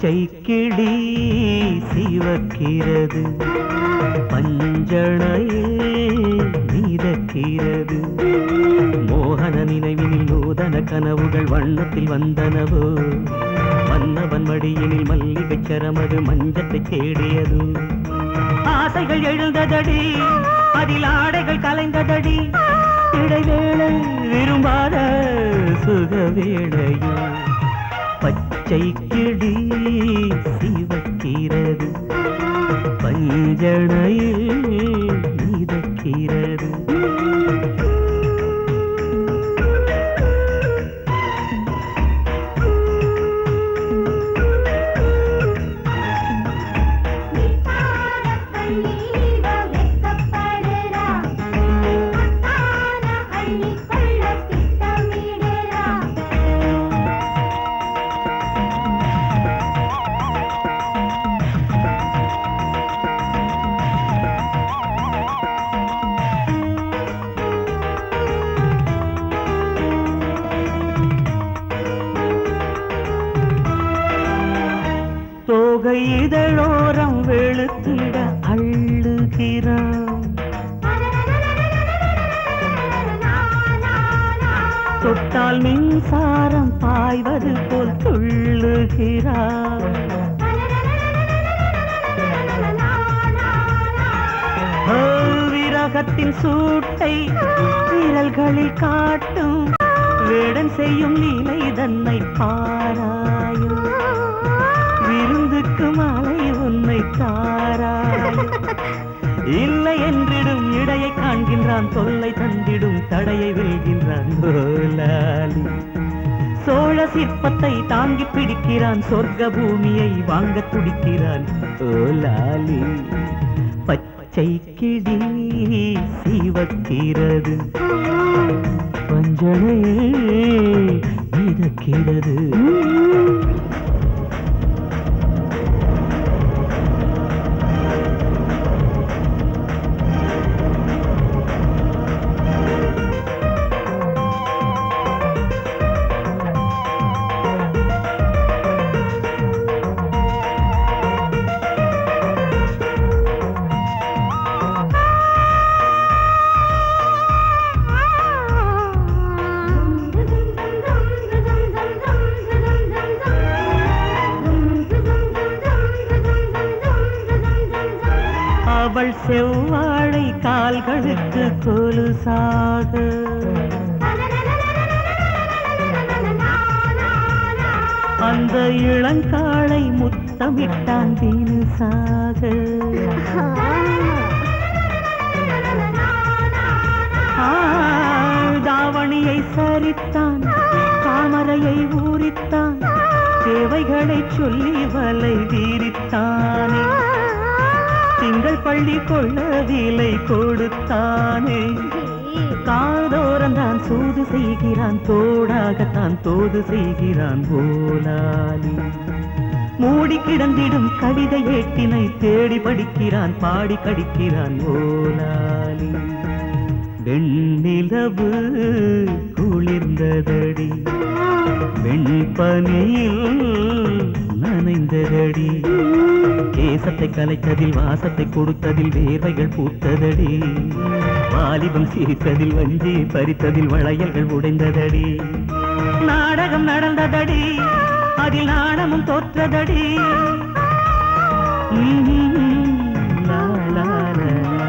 பச்சை கிளி சிவக்கிறது பஞ்சணையில் மீதக்கிறது மோகன நினைவினில் நூதன கனவுகள் வண்ணத்தில் வந்தனவோ மன்னவன் மடியினில் மல்லிகை சரமது மஞ்சத்தை தேடியது ஆசைகள் எழுந்ததடி அதில் ஆடைகள் கலைந்ததடி இடைவேளை விரும்பாத சுகவேளையோ பச்சை கிளி சிவக்கிறது பஞ்சணையில் மிதக்கிறது தோகை இதழோரம் வெளுத்திட அள்ளுகிறான் தொட்டால் மின்சாரம் பாய்வது போல் துள்ளுகிறான் ஓ, விரகத்தின் சூட்டை விரல்களில் காட்டும் வேடன் செய்யும் நிலை தன்னை பாராயும் விருந்துக்கு மாலை உன்னை தாராய் இல்லை என்றிடும் இடையை காண்கின்றான் தொல்லை தந்திடும் தடையை வெல்கின்றான் கோலாலி சோழ சிற்பத்தை தாங்கி பிடிக்கிறான் சொர்க்க பூமியை வாங்க துடிக்கிறான் ஓலாலி பச்சை கிளி சிவக்கிறது பஞ்சனை மிதக்கிறது அவள் செவ்வாழை கால்களுக்கு கொலுசாக அந்த இளங்காளை முத்தமிட்டான் தினுசாக ஆ, தாவணியை சரித்தான் தாமரையை ஊறித்தான் தேவைகளை சொல்லி வலை வீரித்தானே திங்கள் பள்ளி கொள்ள விலை கொடுத்தானே காதோரம் தான் சூது செய்கிறான் தோடாகத்தான் தோது செய்கிறான் போலாலி மூடி கிடந்திடும் கவிதை ஏட்டினை தேடி படிக்கிறான் பாடி கடிக்கிறான் ஓலாலி வெண்ணிலவு குளிர்ந்ததடி வெண்பனியில் நனைந்ததடி கேசத்தை கலைத்ததில் வாசத்தை கொடுத்ததில் வேர்வைகள் பூத்ததடி வாலிபம் சிரித்ததில் வஞ்சி பறித்ததில் வளையல்கள் உடைந்ததடி நாடகம் நடந்ததடி அதில் நாணமும் தோற்றதடி ம்ம், லா, லா, லா.